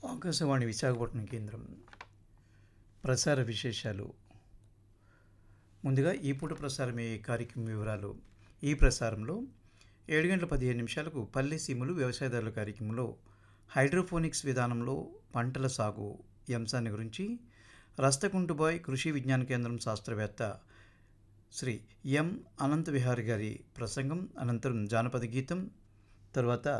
ఆకాశవాణి విశాఖపట్నం కేంద్రం ప్రసార విశేషాలు ముందుగా ఈ పూట ప్రసారమయ్యే కార్యక్రమం వివరాలు ఈ ప్రసారంలో ఏడు గంటల పదిహేను నిమిషాలకు పల్లె సీములు వ్యవసాయదారుల కార్యక్రమంలో హైడ్రోఫోనిక్స్ విధానంలో పంటల సాగు ఈ అంశాన్ని గురించి రస్తకుంటుబాయ్ కృషి విజ్ఞాన కేంద్రం శాస్త్రవేత్త శ్రీ ఎం అనంత విహారి గారి ప్రసంగం అనంతరం జానపద గీతం తర్వాత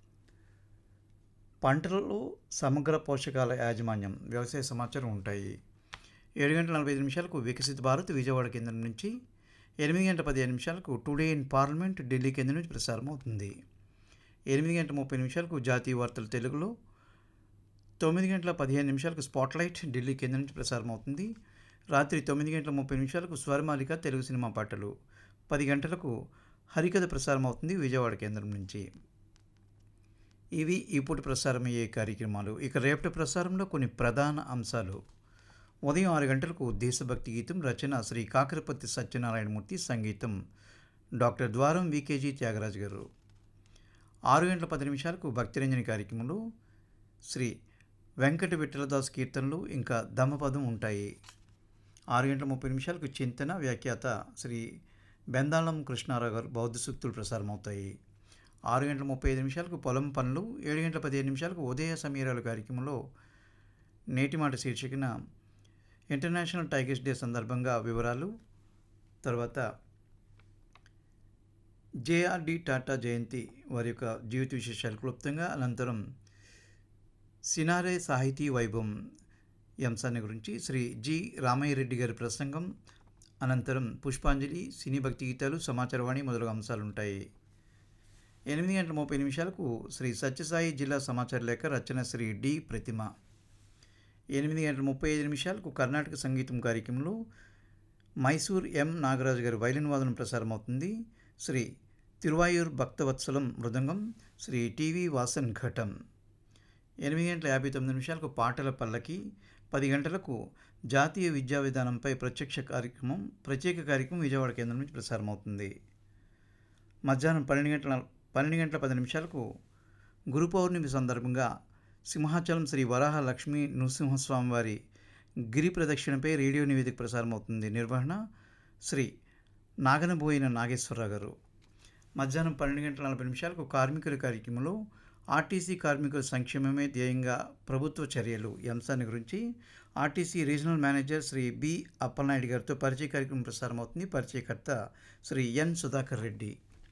పంటలలో సమగ్ర పోషకాల యాజమాన్యం వ్యవసాయ సమాచారం ఉంటాయి ఏడు గంటల నలభై ఐదు నిమిషాలకు వికసిత భారత్ విజయవాడ కేంద్రం నుంచి ఎనిమిది గంటల పదిహేను నిమిషాలకు టుడే ఇన్ పార్లమెంట్ ఢిల్లీ కేంద్రం నుంచి ప్రసారం అవుతుంది ఎనిమిది గంటల ముప్పై నిమిషాలకు జాతీయ వార్తలు తెలుగులో తొమ్మిది గంటల పదిహేను నిమిషాలకు స్పాట్లైట్ ఢిల్లీ కేంద్రం నుంచి ప్రసారం అవుతుంది రాత్రి తొమ్మిది గంటల ముప్పై నిమిషాలకు స్వరమాలిక తెలుగు సినిమా పాటలు పది గంటలకు హరికథ ప్రసారం అవుతుంది విజయవాడ కేంద్రం నుంచి ఇవి ఇప్పుడు ప్రసారమయ్యే కార్యక్రమాలు ఇక రేపటి ప్రసారంలో కొన్ని ప్రధాన అంశాలు ఉదయం ఆరు గంటలకు దేశభక్తి గీతం రచన శ్రీ కాకరపతి సత్యనారాయణమూర్తి సంగీతం డాక్టర్ ద్వారం వికేజీ త్యాగరాజు గారు ఆరు గంటల పది నిమిషాలకు భక్తిరంజని కార్యక్రమంలో శ్రీ వెంకట విఠలదాస్ కీర్తనలు ఇంకా దమ్మపదం ఉంటాయి ఆరు గంటల ముప్పై నిమిషాలకు చింతన వ్యాఖ్యాత శ్రీ బెందాళం కృష్ణారావు గారు బౌద్ధ సూక్తులు ప్రసారం అవుతాయి ఆరు గంటల ముప్పై ఐదు నిమిషాలకు పొలం పనులు ఏడు గంటల పదిహేను నిమిషాలకు ఉదయ సమీరాలు కార్యక్రమంలో నేటి మాట శీర్షికన ఇంటర్నేషనల్ టైగర్స్ డే సందర్భంగా వివరాలు తర్వాత జేఆర్డి టాటా జయంతి వారి యొక్క జీవిత విశేషాలు క్లుప్తంగా అనంతరం సినారే సాహితీ వైభవం ఈ అంశాన్ని గురించి శ్రీ జి రామయ్య రెడ్డి గారి ప్రసంగం అనంతరం పుష్పాంజలి సినీ భక్తి గీతాలు సమాచారవాణి మొదలగు అంశాలు ఉంటాయి ఎనిమిది గంటల ముప్పై నిమిషాలకు శ్రీ సత్యసాయి జిల్లా సమాచార లేఖ రచన శ్రీ డి ప్రతిమ ఎనిమిది గంటల ముప్పై ఐదు నిమిషాలకు కర్ణాటక సంగీతం కార్యక్రమంలో మైసూర్ ఎం నాగరాజు గారి వైలిన్ వాదనం ప్రసారం అవుతుంది శ్రీ తిరువాయూర్ భక్తవత్సలం మృదంగం శ్రీ టీవీ వాసన్ ఘటం ఎనిమిది గంటల యాభై తొమ్మిది నిమిషాలకు పాటల పల్లకి పది గంటలకు జాతీయ విద్యా విధానంపై ప్రత్యక్ష కార్యక్రమం ప్రత్యేక కార్యక్రమం విజయవాడ కేంద్రం నుంచి ప్రసారం అవుతుంది మధ్యాహ్నం పన్నెండు గంటల పన్నెండు గంటల పది నిమిషాలకు గురు పౌర్ణమి సందర్భంగా సింహాచలం శ్రీ వరాహ లక్ష్మీ నృసింహస్వామి వారి గిరి ప్రదక్షిణపై రేడియో నివేదిక ప్రసారం అవుతుంది నిర్వహణ శ్రీ నాగనబోయిన నాగేశ్వరరావు గారు మధ్యాహ్నం పన్నెండు గంటల నలభై నిమిషాలకు కార్మికుల కార్యక్రమంలో ఆర్టీసీ కార్మికుల సంక్షేమమే ధ్యేయంగా ప్రభుత్వ చర్యలు ఈ అంశాన్ని గురించి RTC regional manager Shri B Appalanaidu గారితో పరిచయ కార్యక్రమం ప్రసారం అవుతుంది పరిచయకర్త శ్రీ ఎన్ సుధాకర్ రెడ్డి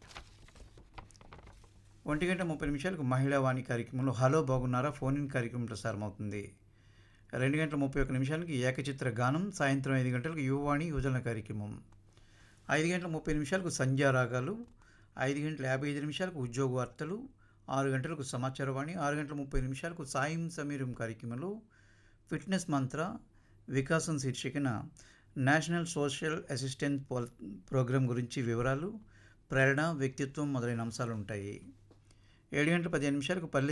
ఒంటి గంట ముప్పై నిమిషాలకు మహిళా వాణి కార్యక్రమంలో హలో బాగున్నారా ఫోన్ ఇన్ కార్యక్రమం ప్రసారం అవుతుంది రెండు గంటల ముప్పై ఒక్క నిమిషాలకి ఏకచిత్ర గానం సాయంత్రం ఐదు గంటలకు యువవాణి యువజన కార్యక్రమం ఐదు గంటల ముప్పై నిమిషాలకు సంధ్యా రాగాలు ఐదు గంటల యాభై ఐదు నిమిషాలకు ఉద్యోగ వార్తలు ఆరు గంటలకు సమాచారవాణి ఆరు గంటల ముప్పై నిమిషాలకు సాయం సమీరం కార్యక్రమంలో ఫిట్నెస్ మంత్ర వికాసం శీర్షికన నేషనల్ సోషల్ అసిస్టెంట్ ప్రోగ్రాం గురించి వివరాలు ప్రేరణ వ్యక్తిత్వం మొదలైన అంశాలు ఉంటాయి ఏడు గంటల పదిహేను నిమిషాలకు పల్లె